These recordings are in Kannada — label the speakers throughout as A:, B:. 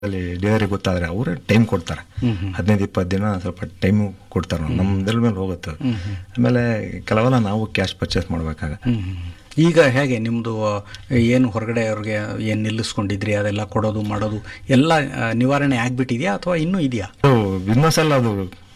A: ಅಲ್ಲಿ ಡೆಲಿವರಿ ಗೊತ್ತಾದ್ರೆ ಅವರೇ ಟೈಮ್ ಕೊಡ್ತಾರೆ ಹದಿನೈದು ಇಪ್ಪತ್ತು ದಿನ ಸ್ವಲ್ಪ ಟೈಮು ಕೊಡ್ತಾರೆ ನಮ್ದ್ರ ಮೇಲೆ ಹೋಗುತ್ತೆ ಅದು. ಆಮೇಲೆ ಕೆಲವೆಲ್ಲ ನಾವು ಕ್ಯಾಶ್ ಪರ್ಚೇಸ್ ಮಾಡ್ಬೇಕಾಗ
B: ಈಗ ಹೇಗೆ ನಿಮ್ಮದು ಏನು ಹೊರಗಡೆ ಅವ್ರಿಗೆ ಏನು ನಿಲ್ಲಿಸ್ಕೊಂಡಿದ್ರಿ ಅದೆಲ್ಲ ಕೊಡೋದು ಮಾಡೋದು ಎಲ್ಲ ಆ, ನಿವಾರಣೆ ಆಗ್ಬಿಟ್ಟಿದೆಯಾ ಅಥವಾ ಇನ್ನೂ ಇದೆಯಾ
A: ಬಿಸ್ನೆಸ್ ಅಲ್ಲ ಅದು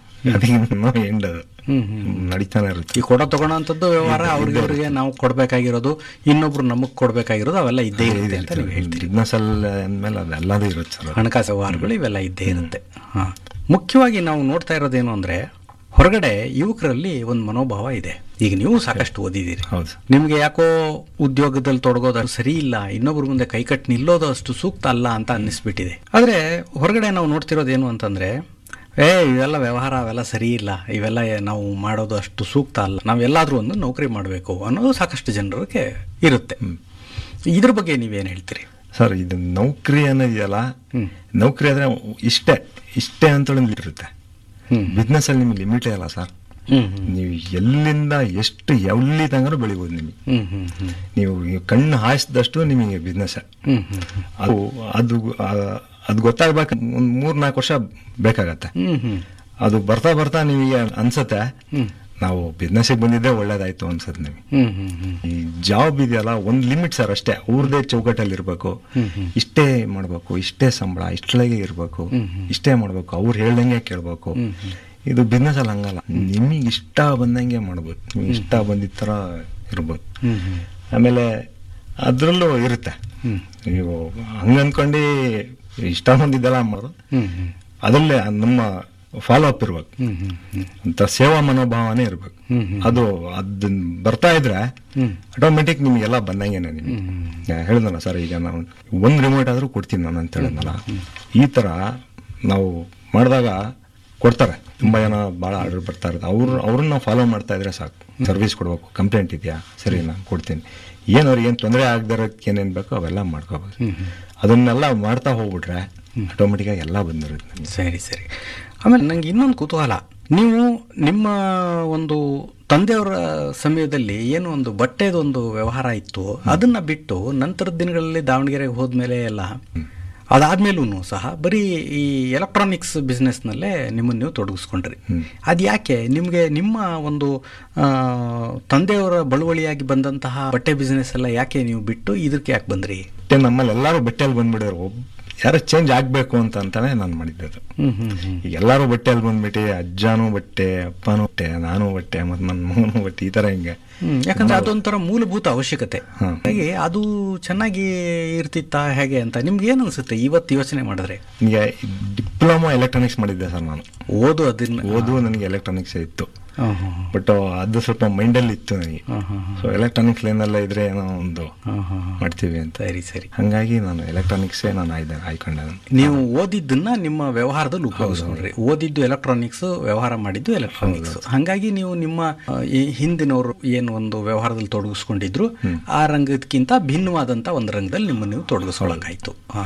A: ಅದನ್ನು ಎಂಡ್ ಅದು ನಡೀತಾನೆ ಇರುತ್ತೆ
B: ಈ ಕೊಡೋ ತಗೊಳ್ಳೋ ಅಂಥದ್ದು ವ್ಯವಹಾರ ಅವ್ರಿಗೆ ಅವ್ರಿಗೆ ನಾವು ಕೊಡಬೇಕಾಗಿರೋದು ಇನ್ನೊಬ್ರು ನಮಗೆ ಕೊಡಬೇಕಾಗಿರೋದು ಅವೆಲ್ಲ ಇದ್ದೇ ಇರುತ್ತೆ ಅಂತ ನೀವು ಹೇಳ್ತೀರಿ
A: ಬಿಸ್ನೆಸ್ ಅಲ್ಲಿ ಅಂದಮೇಲೆ ಅದೆಲ್ಲದೂ ಇರುತ್ತೆ ಸರ್
B: ಹಣಕಾಸು ವ್ಯವಹಾರಗಳು ಇವೆಲ್ಲ ಇದ್ದೇ ಇರುತ್ತೆ ಹಾಂ ಮುಖ್ಯವಾಗಿ ನಾವು ನೋಡ್ತಾ ಇರೋದೇನು ಅಂದರೆ ಹೊರಗಡೆ ಯುವಕರಲ್ಲಿ ಒಂದು ಮನೋಭಾವ ಇದೆ ಈಗ ನೀವು ಸಾಕಷ್ಟು ಓದಿದ್ದೀರಿ
A: ಹೌದು
B: ನಿಮಗೆ ಯಾಕೋ ಉದ್ಯೋಗದಲ್ಲಿ ತೊಡಗೋದು ಅದು ಸರಿ ಇಲ್ಲ ಇನ್ನೊಬ್ರ ಮುಂದೆ ಕೈಕಟ್ಟು ನಿಲ್ಲೋದು ಅಷ್ಟು ಸೂಕ್ತ ಅಲ್ಲ ಅಂತ ಅನ್ನಿಸ್ಬಿಟ್ಟಿದೆ ಆದರೆ ಹೊರಗಡೆ ನಾವು ನೋಡ್ತಿರೋದೇನು ಅಂತಂದರೆ ಏ ಇವೆಲ್ಲ ವ್ಯವಹಾರ ಅವೆಲ್ಲ ಸರಿ ಇಲ್ಲ ಇವೆಲ್ಲ ನಾವು ಮಾಡೋದು ಅಷ್ಟು ಸೂಕ್ತ ಅಲ್ಲ ನಾವೆಲ್ಲಾದರೂ ಒಂದು ನೌಕರಿ ಮಾಡಬೇಕು ಅನ್ನೋದು ಸಾಕಷ್ಟು ಜನರಿಗೆ ಇರುತ್ತೆ ಇದ್ರ ಬಗ್ಗೆ ನೀವೇನು ಹೇಳ್ತೀರಿ
A: ಸರ್ ಇದು ನೌಕರಿ ಅನ್ನೋದಿದೆಯಲ್ಲ ನೌಕರಿ ಆದ್ರೆ ಇಷ್ಟೇ ಇಷ್ಟೇ ಅಂತ ಒಂದು ಇರುತ್ತೆ
B: ಹ್ಮ್.
A: ಬಿಸ್ನೆಸ್ ಅಲ್ಲಿ ನಿಮ್ಗೆ ಲಿಮಿಟೇ ಅಲ್ಲ ಸರ್
B: ಹ್ಮ್
A: ನೀವು ಎಲ್ಲಿಂದ ಎಷ್ಟು ಎಲ್ಲಿ ತನಕ ಬೆಳಿಬೋದು ನಿಮಗೆ
B: ಹ್ಮ್ ಹ್ಮ್ ಹ್ಮ್
A: ನೀವು ಈ ಕಣ್ಣು ಹಾಯಿಸಿದಷ್ಟು ನಿಮಗೆ ಬಿಸ್ನೆಸ್
B: ಹ್ಮ್ ಹ್ಮ್ ಹ್ಮ್
A: ಅದು ಅದು ಆ, ಅದು ಗೊತ್ತಾಗ್ಬೇಕು ಒಂದು ಮೂರ್ ನಾಲ್ಕು ವರ್ಷ ಬೇಕಾಗತ್ತೆ
B: ಹ್ಮ್ ಹ್ಮ್
A: ಅದು ಬರ್ತಾ ಬರ್ತಾ ನಿಮಗೆ ಅನ್ಸತ್ತೆ ನಾವು ಬಿಸ್ನೆಸ್ಗೆ ಬಂದಿದ್ದೆ ಒಳ್ಳೇದಾಯ್ತು ಅನ್ಸತ್ತೆ ನಿಮಗೆ
B: ಹ್ಮ್ ಹ್ಮ್ ಹ್ಮ್
A: ಈ ಜಾಬ್ ಇದೆಯಲ್ಲ ಒಂದು ಲಿಮಿಟ್ ಸರ್ ಅಷ್ಟೇ ಅವ್ರದೇ ಚೌಕಟ್ಟಲ್ಲಿ ಇರಬೇಕು ಇಷ್ಟೇ ಮಾಡಬೇಕು ಇಷ್ಟೇ ಸಂಬಳ ಇಷ್ಟೊಳಗೆ ಇರಬೇಕು ಇಷ್ಟೇ ಮಾಡಬೇಕು ಅವ್ರು ಹೇಳ್ದಂಗೆ ಕೇಳಬೇಕು ಇದು ಬಿಸ್ನೆಸ್ ಅಲ್ಲಿ ಹಂಗಲ್ಲ ನಿಮಗೆ ಇಷ್ಟ ಬಂದಂಗೆ ಮಾಡ್ಬೋದು ನಿಮಗೆ ಇಷ್ಟ ಬಂದಿದ್ದ ಥರ ಇರ್ಬೋದು
B: ಹ್ಮ್ ಹ್ಮ್
A: ಆಮೇಲೆ ಅದರಲ್ಲೂ ಇರುತ್ತೆ ನೀವು ಹಂಗ ಅನ್ಕೊಂಡು ಇಷ್ಟ ಬಂದಿದ್ದೆಲ್ಲ ಮಾಡೋದು
B: ಹ್ಮ್ ಹ್ಮ್
A: ಅದರಲ್ಲೇ ನಮ್ಮ ಫಾಲೋ ಅಪ್ ಇರ್ಬೇಕು
B: ಹ್ಮ್ ಹ್ಮ್ ಹ್ಮ್
A: ಅಂತ ಸೇವಾ ಮನೋಭಾವನೆ ಇರ್ಬೇಕು ಅದು ಅದನ್ನ ಬರ್ತಾ ಇದ್ರೆ ಆಟೋಮೆಟಿಕ್ ನಿಮಗೆಲ್ಲ ಬಂದಂಗೆನೆ ನಿಮಗೆ ಹೇಳಿದ್ನಲ್ಲ ಸರ್ ಈಗ ನಾವು ಒಂದು ರಿಮೋಟ್ ಆದ್ರೂ ಕೊಡ್ತೀನಿ ನಾನು ಅಂತ ಹೇಳಿದ್ನಲ್ಲ ಈ ತರ ನಾವು ಮಾಡಿದಾಗ ಕೊಡ್ತಾರೆ ತುಂಬಾ ಜನ ಭಾಳ ಆರ್ಡರ್ ಬರ್ತಾ ಇರುತ್ತೆ ಅವ್ರು ಅವ್ರನ್ನ ನಾವು ಫಾಲೋ ಮಾಡ್ತಾ ಇದ್ರೆ ಸಾಕು ಸರ್ವಿಸ್ ಕೊಡ್ಬೇಕು ಕಂಪ್ಲೇಂಟ್ ಇದೆಯಾ ಸರಿ ನಾನು ಕೊಡ್ತೀನಿ ಏನು ಅವ್ರಿಗೆ ಏನು ತೊಂದರೆ ಆಗದಿರೋಕ್ಕೆ ಏನೇನು ಬೇಕೋ ಅವೆಲ್ಲ ಮಾಡ್ಕೋಬೇಕು ಅದನ್ನೆಲ್ಲ ಮಾಡ್ತಾ ಹೋಗ್ಬಿಟ್ರೆ ಆಟೋಮೆಟಿಕ್ಕಾಗಿ ಎಲ್ಲ ಬಂದಿರುತ್ತೆ ನಮಗೆ
B: ಸರಿ ಸರಿ ಆಮೇಲೆ ನಂಗೆ ಇನ್ನೊಂದು ಕುತೂಹಲ ನೀವು ನಿಮ್ಮ ಒಂದು ತಂದೆಯವರ ಸಮಯದಲ್ಲಿ ಏನು ಒಂದು ಬಟ್ಟೆದೊಂದು ವ್ಯವಹಾರ ಇತ್ತು ಅದನ್ನ ಬಿಟ್ಟು ನಂತರದ ದಿನಗಳಲ್ಲಿ ದಾವಣಗೆರೆಗೆ ಹೋದ್ಮೇಲೆ ಎಲ್ಲ ಅದಾದ್ಮೇಲೂ ಸಹ ಬರೀ ಈ ಎಲೆಕ್ಟ್ರಾನಿಕ್ಸ್ ಬಿಸ್ನೆಸ್ನಲ್ಲೇ ನಿಮ್ಮನ್ನು ನೀವು ತೊಡಗಿಸ್ಕೊಂಡ್ರಿ ಅದು ಯಾಕೆ ನಿಮಗೆ ನಿಮ್ಮ ಒಂದು ಆ, ತಂದೆಯವರ ಬಳುವಳಿಯಾಗಿ ಬಂದಂತಹ ಬಟ್ಟೆ ಬಿಸ್ನೆಸ್ ಎಲ್ಲ ಯಾಕೆ ನೀವು ಬಿಟ್ಟು ಇದಕ್ಕೆ ಯಾಕೆ ಬಂದ್ರಿ
A: ಬಟ್ಟೆ ನಮ್ಮಲ್ಲಿ ಎಲ್ಲರೂ ಬಟ್ಟೆಯಲ್ಲಿ ಬಂದ್ಬಿಡೋರು ಒಬ್ ಯಾರೋ ಚೇಂಜ್ ಆಗಬೇಕು ಅಂತ ಅಂತಾನೆ ನಾನು ಮಾಡಿದ್ದದು
B: ಹ್ಮ್ ಹ್ಮ್ ಹ್ಮ್
A: ಈಗ ಎಲ್ಲರೂ ಬಟ್ಟೆಯಲ್ಲಿ ಬಂದ್ಬಿಟ್ಟು ಅಜ್ಜನೂ ಬಟ್ಟೆ ಅಪ್ಪನೂ ಬಟ್ಟೆ ನಾನು ಬಟ್ಟೆ ಮತ್ತು ನನ್ನ ಮಗನೂ ಬಟ್ಟೆ ಈ ಥರ ಹಿಂಗೆ
B: ಹ್ಮ್, ಯಾಕಂದ್ರೆ ಅದೊಂಥರ ಮೂಲಭೂತ ಅವಶ್ಯಕತೆ
A: ಹಾ.
B: ಹಾಗೆ ಅದು ಚೆನ್ನಾಗಿ ಇರ್ತಿತ್ತಾ ಹೇಗೆ ಅಂತ ನಿಮ್ಗೆ ಏನು ಅನ್ಸುತ್ತೆ ಇವತ್ತು ಯೋಚನೆ ಮಾಡಿದ್ರೆ
A: ಈಗ ಡಿಪ್ಲೊಮಾ ಎಲೆಕ್ಟ್ರಾನಿಕ್ಸ್ ಮಾಡಿದ್ದೆ ಸರ್ ನಾನು
B: ಓದು ಅದನ್ನ
A: ಓದು ನನಗೆ ಎಲೆಕ್ಟ್ರಾನಿಕ್ಸ್ ಇತ್ತು
B: ಹಾ, ಹಾ,
A: ಬಟ್ ಅದು ಸ್ವಲ್ಪ ಮೈಂಡಲ್ಲಿ ಇತ್ತು ನನಗೆ
B: ಹಾ, ಹಾ,
A: ಸೊ ಎಲೆಕ್ಟ್ರಾನಿಕ್ಸ್ ಲೈನಲ್ಲ ಇದ್ರೆ ಏನೋ ಒಂದು
B: ಹಾ, ಹಾ, ಹಾ.
A: ಮಾಡ್ತೀವಿ ಅಂತ
B: ಸರಿ ಸರಿ
A: ಹಂಗಾಗಿ ನಾನು ಎಲೆಕ್ಟ್ರಾನಿಕ್ಸೇ ನಾನು ಆಯ್ದೆ ಆಯ್ಕೊಂಡೆ ನಾನು.
B: ನೀವು ಓದಿದ್ದನ್ನ ನಿಮ್ಮ ವ್ಯವಹಾರದಲ್ಲಿ ಉಪಯೋಗಿಸ್ಕೊಂಡ್ರಿ ಓದಿದ್ದು ಎಲೆಕ್ಟ್ರಾನಿಕ್ಸ್ ವ್ಯವಹಾರ ಮಾಡಿದ್ದು ಎಲೆಕ್ಟ್ರಾನಿಕ್ಸ್ ಹಾಗಾಗಿ ನೀವು ನಿಮ್ಮ ಆ, ಈ ಹಿಂದಿನವರು ಏನು ಒಂದು ವ್ಯವಹಾರದಲ್ಲಿ ತೊಡಗಿಸ್ಕೊಂಡಿದ್ರು ಆ ರಂಗಕ್ಕಿಂತ ಭಿನ್ನವಾದಂತ ಒಂದು ರಂಗದಲ್ಲಿ ನಿಮ್ಮನ್ನು ನೀವು ತೊಡಗಿಸ್ಕೊಳಕಾಯ್ತು ಹಾ.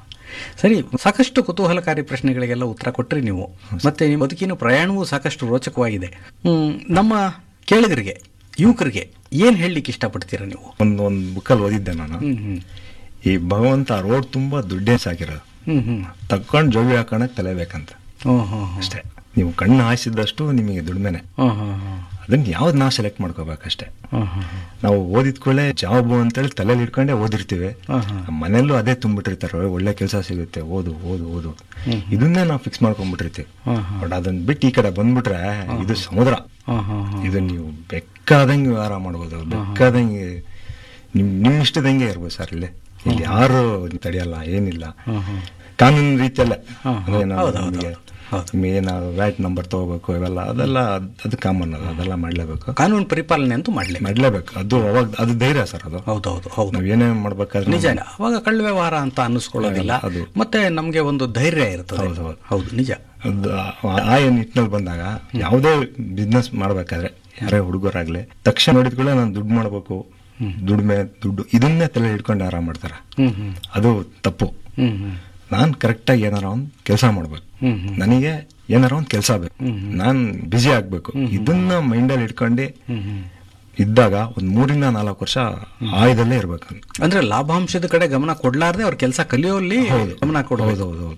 B: ಸರಿ ಸಾಕಷ್ಟು ಕುತೂಹಲಕಾರಿ ಪ್ರಶ್ನೆಗಳಿಗೆಲ್ಲ ಉತ್ತರ ಕೊಟ್ರಿ ನೀವು ಮತ್ತೆ ನಿಮ್ಮ ಬದುಕಿನ ಪ್ರಯಾಣವೂ ಸಾಕಷ್ಟು ರೋಚಕವಾಗಿದೆ ಹ್ಮ್, ನಮ್ಮ ಕೇಳಿಗರಿಗೆ ಯುವಕರಿಗೆ ಏನ್ ಹೇಳಲಿಕ್ಕೆ ಇಷ್ಟಪಡ್ತೀರಾ ನೀವು
A: ಒಂದು ಒಂದು ಬುಕ್ಕಲ್ಲಿ ಓದಿದ್ದೆ ನಾನು
B: ಹ್ಮ್ ಹ್ಮ್
A: ಈ ಭಗವಂತ ರೋಡ್ ತುಂಬಾ ದುಡ್ಡೇ ಸಾಕಿರೋದು
B: ಹ್ಮ್ ಹ್ಮ್
A: ತಕ್ಕೊಂಡು ಜೋಬಿ ಹಾಕೋಣಕ್ಕೆ ತಲೆ ಬೇಕಂತ
B: ಹ್ಮ್ ಹ್ಮ್ ಹ್ಮ್
A: ಅಷ್ಟೇ ನೀವು ಕಣ್ಣು ಹಾಯಿಸಿದಷ್ಟು ನಿಮಗೆ ದುಡಿಮೆನೆ
B: ಹ್ಮ್ ಹ್ಮ್ ಹ್ಮ್
A: ಅದನ್ನ ಯಾವ್ದು ನಾವು ಸೆಲೆಕ್ಟ್ ಮಾಡ್ಕೋಬೇಕಷ್ಟೇ
B: ಹ್ಮ್ ಹ್ಮ್ ಹ್ಮ್
A: ನಾವು ಓದಿದ್ಕೊಳ್ಳೆ ಜಾಬ್ ಅಂತೇಳಿ ತಲೆಯಲ್ಲಿ ಇಟ್ಕೊಂಡೇ ಓದಿರ್ತೀವಿ
B: ಹ್ಮ್ ಹ್ಮ್
A: ಮನೆಯಲ್ಲೂ ಅದೇ ತುಂಬಿಟ್ಟಿರ್ತಾರೆ ಒಳ್ಳೆ ಕೆಲಸ ಸಿಗುತ್ತೆ ಓದು ಓದು ಓದು ಇದನ್ನೇ ನಾವು ಫಿಕ್ಸ್ ಮಾಡ್ಕೊಂಡ್ಬಿಟ್ಟಿರ್ತೀವಿ
B: ಹ್ಮ್ ಹ್ಮ್
A: ಬಟ್ ಅದನ್ನ ಬಿಟ್ಟು ಈ ಕಡೆ ಬಂದ್ಬಿಟ್ರೆ ಇದು ಸಮುದ್ರ
B: ಹ್ಮ್ ಹ್ಮ್ ಹ್ಮ್
A: ಇದು ನೀವು ಬೇಕಾದಂಗೆ ವ್ಯವಹಾರ ಮಾಡ್ಬೋದು ಬೇಕಾದಂಗೆ ನಿಮ್ ನಿಮ್ ಇಷ್ಟದಂಗೆ ಇರ್ಬೋದು ಸರ್ ಇಲ್ಲಿ ಇಲ್ಲಿ ಯಾರು ತಡೆಯಲ್ಲ ಏನಿಲ್ಲ
B: ಹ್ಮ್ ಹ್ಮ್
A: ಕಾನೂನು ರೀತಿಯಲ್ಲೇ
B: ಹ್ಮ್,
A: ಅದೇ ನಾವು
B: ಹೌದು, ಹೌದು,
A: ನಿಮಗೆ
B: ಹೌದು.
A: ನಿಮಗೆ ನಾವು ವ್ಯಾಟ್ ನಂಬರ್ ತಗೋಬೇಕು ಇವೆಲ್ಲ ಅದೆಲ್ಲ ಅದ್- ಅದು ಕಾಮನ್ ಅಲ್ಲ ಅದೆಲ್ಲ ಮಾಡ್ಲೇಬೇಕು
B: ಕಾನೂನು ಪರಿಪಾಲನೆ ಅಂತೂ ಮಾಡ್ಲೇ
A: ಮಾಡ್ಲೇಬೇಕು ಅದು ಅವಾಗ ಅದು ಧೈರ್ಯ ಸರ್ ಅದು
B: ಹೌದೌದು ಹೌದು
A: ನಾವ್ ಏನೇ ಮಾಡ್ಬೇಕಾದ್ರೆ
B: ನಿಜ ಅವಾಗ ಕಳ್ಳ ವ್ಯವಹಾರ ಅಂತ ಅನ್ನಿಸ್ಕೊಳ್ಳೋದಿಲ್ಲ
A: ಅದು.
B: ಮತ್ತೆ ನಮ್ಗೆ ಒಂದು ಧೈರ್ಯ ಇರ್ತದೆ
A: ಹೌದು, ಹೌದು.
B: ಹೌದು ನಿಜ
A: ಅದು ಆ- ಆ ನಿಟ್ಟಿನಲ್ಲಿ ಬಂದಾಗ ಯಾವುದೇ ಬಿಸ್ನೆಸ್ ಮಾಡ್ಬೇಕಾದ್ರೆ ಯಾರೇ ಹುಡುಗರಾಗ್ಲಿ ತಕ್ಷಣ ನೋಡಿದ್ಕೊಳ್ಳೆ ನಾನು ದುಡ್ಡು ಮಾಡ್ಬೇಕು ದುಡಿಮೆ ದುಡ್ಡು ಇದನ್ನೇ ತಲೆ ಹಿಡ್ಕೊಂಡು ಆರಾಮ ಮಾಡ್ತಾರೆ
B: ಹ್ಮ್ ಹ್ಮ್
A: ಅದು ತಪ್ಪು
B: ಹ್ಮ್ ಹ್ಮ್
A: ನಾನು ಕರೆಕ್ಟಾಗಿ ಏನಾರ ಒಂದು ಕೆಲಸ ಮಾಡ್ಬೇಕು
B: ಹ್ಮ್ ಹ್ಮ್
A: ನನಗೆ ಏನಾರ ಒಂದು ಕೆಲಸ ಬೇಕು ನಾನು ಬ್ಯುಸಿ ಆಗ್ಬೇಕು ಇದನ್ನ ಮೈಂಡಲ್ಲಿ ಇಟ್ಕೊಂಡು
B: ಹ್ಮ್ ಹ್ಮ್
A: ಇದ್ದಾಗ ಒಂದ್ ಮೂರಿಂದ ನಾಲ್ಕು ವರ್ಷ ಆಯದಲ್ಲೇ ಇರ್ಬೇಕು
B: ಅಂದ್ರೆ ಲಾಭಾಂಶದ ಕಡೆ ಗಮನ ಕೊಡ್ಲಾರ್ದೆ ಅವ್ರ ಕೆಲಸ ಕಲಿಯೋಲ್ಲಿ ಗಮನ ಕೊಡೋದು
A: ಹೌದು ಹೌದು